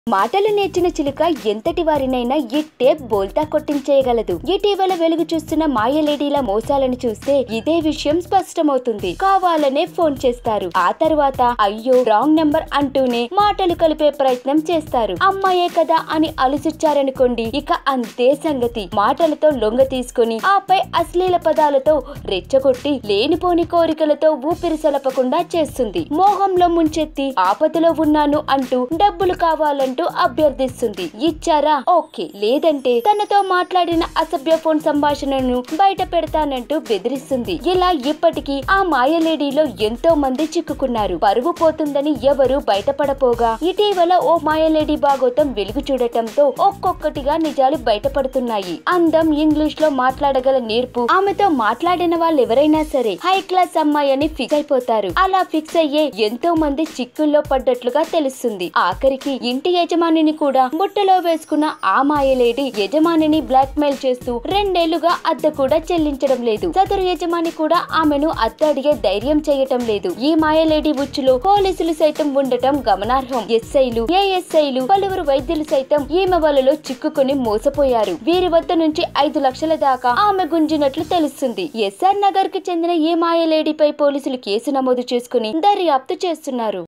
మాటలు నేర్చిన చిలుక ఎంతటి వారినైనా ఇట్టే బోల్తా కొట్టించేయగలదు ఇటీవల వెలుగు చూస్తున్న మాయలేడీల మోసాలను చూస్తే ఇదే విషయం స్పష్టమవుతుంది కావాలనే ఫోన్ చేస్తారు ఆ తర్వాత అయ్యో రాంగ్ నెంబర్ అంటూనే మాటలు కలిపే ప్రయత్నం చేస్తారు అమ్మాయే కదా అని అలుసుచ్చారనుకోండి ఇక అంతే సంగతి మాటలతో లొంగ తీసుకుని ఆపై అశ్లీల పదాలతో రెచ్చగొట్టి లేనిపోని కోరికలతో ఊపిరి సలపకుండా చేస్తుంది మోహంలో ముంచెత్తి ఆపదలో ఉన్నాను అంటూ డబ్బులు కావాలంటూ అభ్యర్థిస్తుంది ఇచ్చారా ఓకే లేదంటే తనతో మాట్లాడిన అసభ్య ఫోన్ సంభాషణను బయట పెడతానంటూ బెదిరిస్తుంది ఇలా ఇప్పటికీ ఆ మాయలేడీలో ఎంతో మంది చిక్కుకున్నారు పరువు పోతుందని ఎవరు బయటపడపోగా ఇటీవల ఓ మాయలేడీ భాగోతం వెలుగు చూడటంతో ఒక్కొక్కటిగా నిజాలు బయటపడుతున్నాయి అందం ఇంగ్లీష్ లో మాట్లాడగల నేర్పు ఆమెతో మాట్లాడిన వాళ్ళు ఎవరైనా సరే హై క్లాస్ అమ్మాయి అని ఫిక్స్ అయిపోతారు అలా ఫిక్స్ అయ్యే ఎంతో మంది చిక్కుల్లో పడ్డట్లుగా తెలుస్తుంది ఆఖరికి ఇంటి యజమానిని కూడా బుట్టలో వేసుకున్న ఆ మాయలేడి యజమానిని బ్లాక్ మెయిల్ చేస్తూ రెండేళ్లుగా అద్దె కూడా చెల్లించడం లేదు సదరు యజమాని కూడా ఆమెను అద్దె అడిగే ధైర్యం చేయటం లేదు ఈ మాయలేడి ఉచ్చులో పోలీసులు సైతం ఉండటం గమనార్హం ఎస్ఐలు ఏఎస్ఐలు పలువురు వైద్యులు సైతం ఈమె వలలో చిక్కుకుని మోసపోయారు వీరి వద్ద నుంచి ఐదు లక్షల దాకా ఆమె గుంజినట్లు తెలుస్తుంది ఎస్ఆర్ నగర్ కి చెందిన ఈ మాయలేడిపై పోలీసులు కేసు నమోదు చేసుకుని దర్యాప్తు చేస్తున్నారు